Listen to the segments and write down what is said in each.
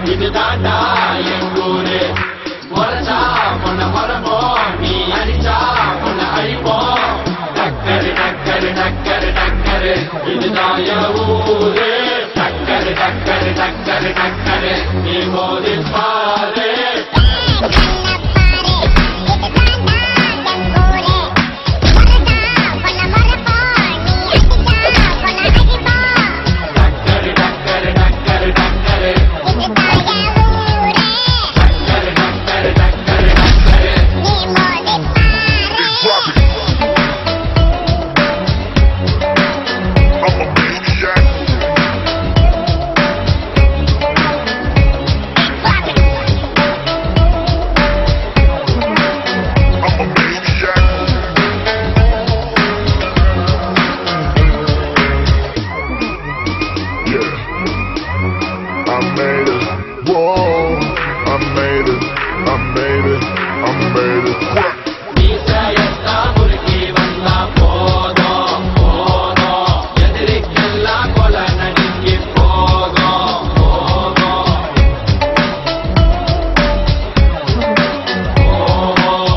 இதுதான்டா என் ஊரு முறைச்சா பொண்ண மரபோம் நீ அடிச்சா பொண்ண அழிப்போம் டக்கரு டக்கரு டக்கரு டக்கரு இதுதான் என் ஊரு டக்கரு டக்கரு டக்கரு டக்கரு நீ மோதி பாரு டக்கரு டக்கரு டக்கரு டக்கரு டக்கரு டக்கரு டக்கரு டக்கரு I'm a maniac. I'm a maniac. Yeah. I made it. Whoa. I made it. I made it. I made it. Crack. மீசையத்தா முறுக்கி வந்தா போதும் போதும் எதிரிக்கெல்லாம் கொலை நடுங்கி போகும் போகும் போகும்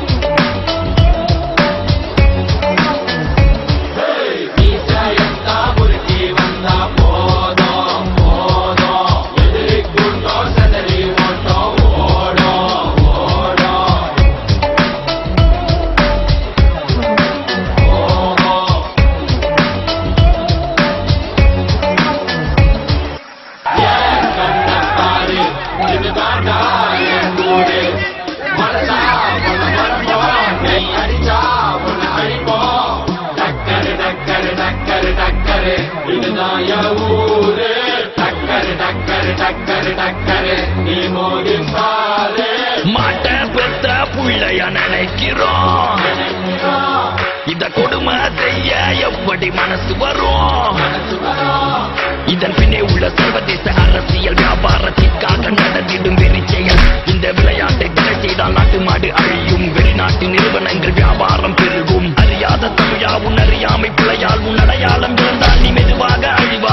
மீசையத்தா முறுக்கி வந்தா போதும் போதும் எதிரிக்குண்டோ செதறி ஓட்டம் ஓடும் ஓடும் கண்ணப்பாரு இதுதான்டா என் ஊரு மனசா உன்னை மறப்போம் நீ அடிச்சா உன்னை அழிப்போம் டக்கரு டக்கரு டக்கரு டக்கரு இதுதான் என் ஊரு டக்கரு டக்கரு டக்கரு டக்கரு நீ மோதி பாரு மாட்ட பெத்த புள்ளைய நினைக்கிறோம் இத கொடுமை செய்ய எப்படி மனசு வரும் மனசு வரும் இதன் பின்னே உள்ள சர்வதேச அரசியல் வியாபாரத்திற்காக நடந்திடும் வெறி செயல் இந்த விளையாட்டை தடை செய்தால் நாட்டு மாடு அழியும் வெளிநாட்டு நிறுவனங்கள் வியாபாரம் பெருகும் அறியாத தமிழா உன் அறியாமை பிழையால் உன் அடையாளம் இருந்தால் நீ மெதுவாக அழிவு